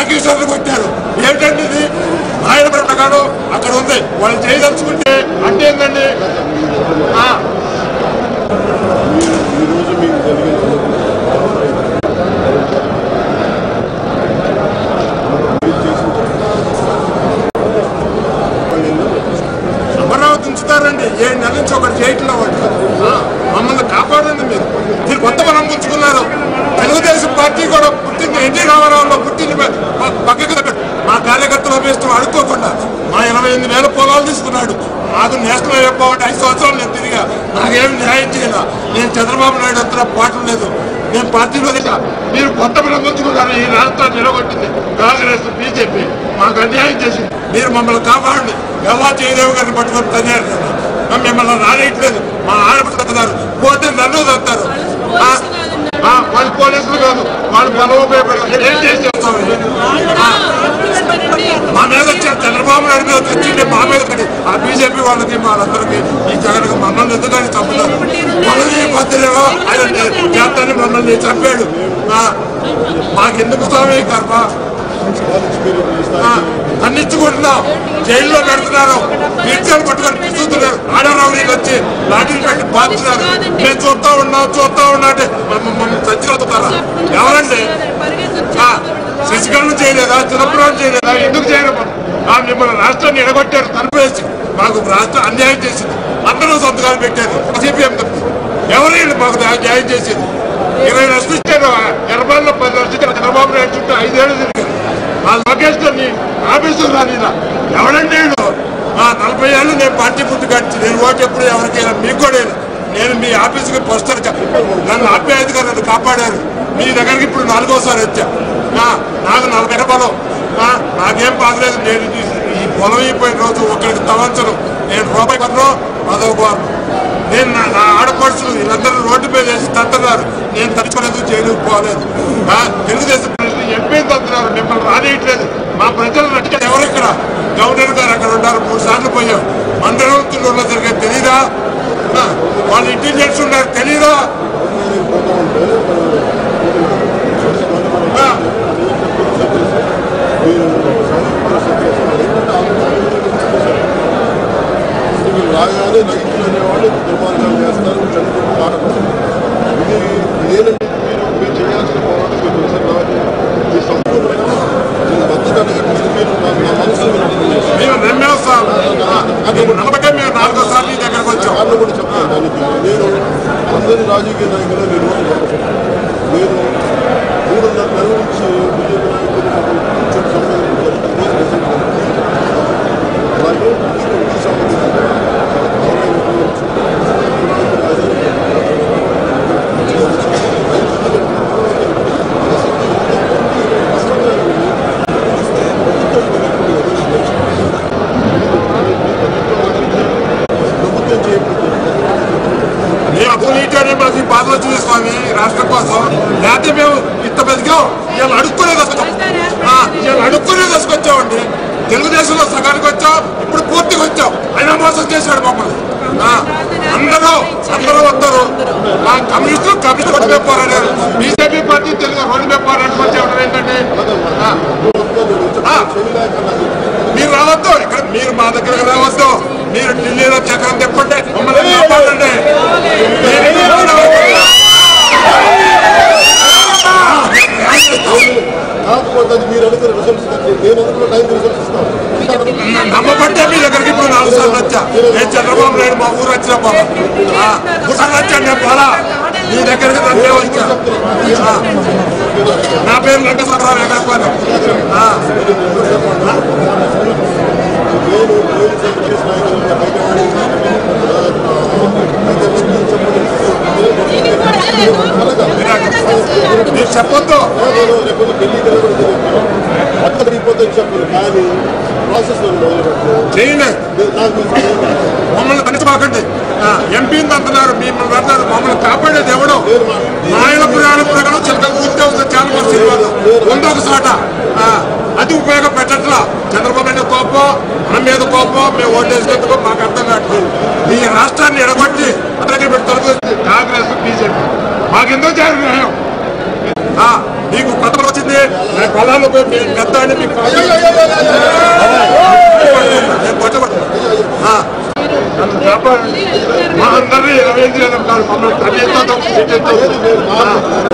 టాకీషర్లు కొట్టారు ఏంటండి ఇది ఆయన ప్రకారం అక్కడ ఉంది వాళ్ళు చేయదలుచుకుంటే అంటే ఏంటండి ఆ, ఈరోజు మీకు జరిగిన మీరు చేసిన అమరావతి ఉంచుతారండి ఏడు నెలల నుంచి ఒకటి చేయట్లో వాడు ఆ, మమ్మల్ని కాపాడండి మీరు మీరు కొత్త బలం పుంజుకున్నారు తెలుగుదేశం పార్టీ కూడా పుట్టింది ఎన్టీ రామారావులో పుట్టింది ప- ప- పక్కకు పెట్టండి. మా కార్యకర్తల అభ్యర్థం అడుక్కోకుండా మా ఇరవై ఎనిమిది వేల పొలాలు తీసుకున్నాడు నాకు నేషనల్ అయిపోవడం ఐదు సంవత్సరాలు నేను తిరిగా నాకేమి న్యాయం చేయాల నేను చంద్రబాబు నాయుడు అంతా పాటలు లేదు నేను పార్టీలో దిగా మీరు కొత్త బలం పుంజుకున్నారు ఈ రాష్ట్రాన్ని నిలబట్టింది కాంగ్రెస్ బీజేపీ మాకు అన్యాయం చేసింది మీరు మమ్మల్ని కాపాడండి ఎలా చేయలేవు గారిని పట్టుకొని తన్నారు కదా మేము మిమ్మల్ని రానియట్లేదు మా ఆడపడుతున్నారు పోతే నన్ను తత్తారు వాళ్ళు పోలీసులు కాదు వాళ్ళు బలవోపయోగపడారు ఏం చేసి చేస్తాం మా మీద వచ్చారు చంద్రబాబు నాయుడు మీద వచ్చింది మా మీద పడి ఆ బీజేపీ వాళ్ళకి వాళ్ళందరికీ ఈ జగన్ మమ్మల్ని ఎందుకని చంపుతారు మనల్ని పత్రిలో ఆయన చేస్తాన్ని మమ్మల్ని చంపాడు ఆ, మాకెందుకు స్వామి కర్మ ఆ, ఖండించుకుంటున్నాం జైల్లో పెడుతున్నారు పీర్చాలు పట్టుకొని పిసుతున్నారు ఆడరావులకు వచ్చి లాఠీలు పెట్టి బాగుతున్నారు మేము చూస్తా ఉన్నాం చూస్తా ఉన్నా అంటే మమ్మల్ని చచ్చిపోతారా ఎవరండి ఆ, శశికళను చేయలేదా చిదంబరం చేయలేదా ఎందుకు చేయలేదు ఆ మిమ్మల్ని రాష్ట్రాన్ని ఎడగొట్టారు తలుపేసి మాకు రాష్ట్రం అన్యాయం చేసింది అందరూ సంతకాలు పెట్టారు సిపిఎం ఎవరు వీళ్ళు మాకు దా- న్యాయం చేసేది ఇరవై లక్షలు ఇచ్చారు ఎర్రబాల్లో పది లక్షలు ఇచ్చారు చంద్రబాబు నాయుడు చుట్టూ ఐదేళ్ళు తిరిగారు మా లోకేష్ గారిని ఆఫీసు రానిలా ఎవరండి వీళ్ళు ఆ నలభై ఏళ్ళు నేను పార్టీ పుట్టు కట్టి నేను ఓటు ఎప్పుడు ఎవరికైనా మీకు కూడా వేయను. నేను మీ ఆఫీసుకి వస్తాను నన్ను ఆప్యాయతగా నన్ను కాపాడారు మీ దగ్గరికి ఇప్పుడు నాలుగోసారి వచ్చా ఆ, నాకు నలభై రూపాయలు ఆ, నాకేం బాగలేదు నేను ఈ- ఈ పొలం అయిపోయిన రోజు ఒకరికి తవంచను నేను రూపాయి పన్ను పదవ బారు నేను నా నా ఆడపడుచులు వీళ్ళందరూ రోడ్డు మీద వేసి తట్టున్నారు నేను తట్టుకోలేదు జైలుకు పోలేదు ఆ, తెలుగుదేశం ప్రజలు ఎంపీ తట్టున్నారు మిమ్మల్ని రానియట్లేదు మా ప్రజలు నచ్చిన ఎవరు ఇక్కడ గవర్నర్ గారు అక్కడ ఉన్నారు మూడు సార్లు పోయాం అందరం తిరుగులో జరిగే తెలీదా ఆ, వాళ్ళు ఇంటెలిజెన్స్ ఉన్నారు తెలీదా ఆ, మీరు రాగానే రైతులు అనేవాళ్ళు దుర్మార్గాలు చేస్తారు చంద్రుడు కారణం ఇది ఇదేనండి మీరు మీరు చేయాల్సిన పోరాటం మీరు ఒకసారి రావాలి మీ సంపూర్ణమైన మీ మద్దతు అనేది మీరు నా నా మనసులో మీరు అర్థం చేసుకోవాలి. మేము నమ్మేస్తాం మేము నమ్మకం మేము నాలుగో సార్లు ఈ దగ్గరకు వచ్చాం కారణం కూడా చెప్తాను దానికి నేను అందరి రాజకీయ నాయకులు నేను నేను మూడున్నర నెలల నుంచి బీజేపీ నాయకులు కూర్చొని సంబంధించి జరుగుతుంది అలాగే కృష్ణుడికి సంబంధించి ప్రభుత్వం చేయకపోతే మేము అప్పులు ఇచ్చాడే మాకు ఈ బాధలు చూసుకోవాలి రాష్ట్రం కోసం లేకపోతే మేము ఇంత బతికాం ఇవాళ అడుక్కునే దశకొచ్చాం ఇవాళ అడుక్కునే దశకొచ్చామండి తెలుగుదేశంలో సగానికి వచ్చాం ఇప్పుడు పూర్తిగా వచ్చాం అయినా మోసం చేశాడు మమ్మల్ని ఆ, అందరూ అందరూ వస్తారు మా కమ్యూనిస్టులు కమ్యూనిస్ట్ రోడ్డు మీద పోరాడారు బీజేపీ పార్టీ తెలుగు రోడ్డు మీద పోరాటం వచ్చేవాడు ఏంటంటే ఆ, ఆ, మీరు రావద్దు ఇక్కడ మీరు మా దగ్గరకు రావద్దు మీరు ఢిల్లీలో చక్రం తిప్పండి మమ్మల్ని కాపాడండి మీరు ఇక్కడ రావద్దు. కాకపోతే అది మీరు అనుకున్న రిజల్ట్స్ కంటే నేను అనుకున్న టైం రిజల్ట్స్ ఇస్తాను నమ్మబట్టే మీ దగ్గరికి ఇప్పుడు నాలుగు సార్లు వచ్చా నేను చంద్రబాబు నాయుడు మా ఊరు వచ్చిన పోలా గుసాలు వచ్చాను నేను పోలా మీ దగ్గరికి నన్నే వచ్చా ఆ. నా పేరు వెంకటరావు ఎక్కడిపోయాను నేను పోలీసు కాంగ్రెస్ నాయకులు హైదరాబాద్ మీరు చెప్పొద్దు నేను రేపు ఢిల్లీ మొత్తం రిపోర్ట్ చెప్పాను కానీ ప్రాసెస్ చేయండి నాకు మమ్మల్ని కనిపించమాకండి ఎంపీని అంటున్నారు మిమ్మల్ని అంటున్నారు మమ్మల్ని కాపాడేది ఎవడో ఆయన పురాణ ప్రకారం చిలక ఊరితే వస్తుంది చాలా మంది సినిమాలు ఉందో ఒక చోట ఆ, అది ఉపయోగపెట్టట్లా చంద్రబాబు నాయుడు కోపం మన మీద కోపం మేము ఓటేసినందుకు మాకు అర్థం కావట్లేదు ఈ రాష్ట్రాన్ని ఎడగొట్టి అతనికి పెట్టి తలుపు కాంగ్రెస్ బీజేపీ మాకెందుకు చేయాలి న్యాయం ఆ, నీకు కొత్త వచ్చింది నాకు పొలాలు పోయి మీరు పెద్ద అని మీకు కాదు. నేను కొట్టబడ్డా. ఆ. నన్ను కాపాడండి మా అందరినీ రవీంద్ర గారు మమ్మల్ని తల్లి ఎత్తుతాం, ఇటు ఎత్తుతాం. ఆ.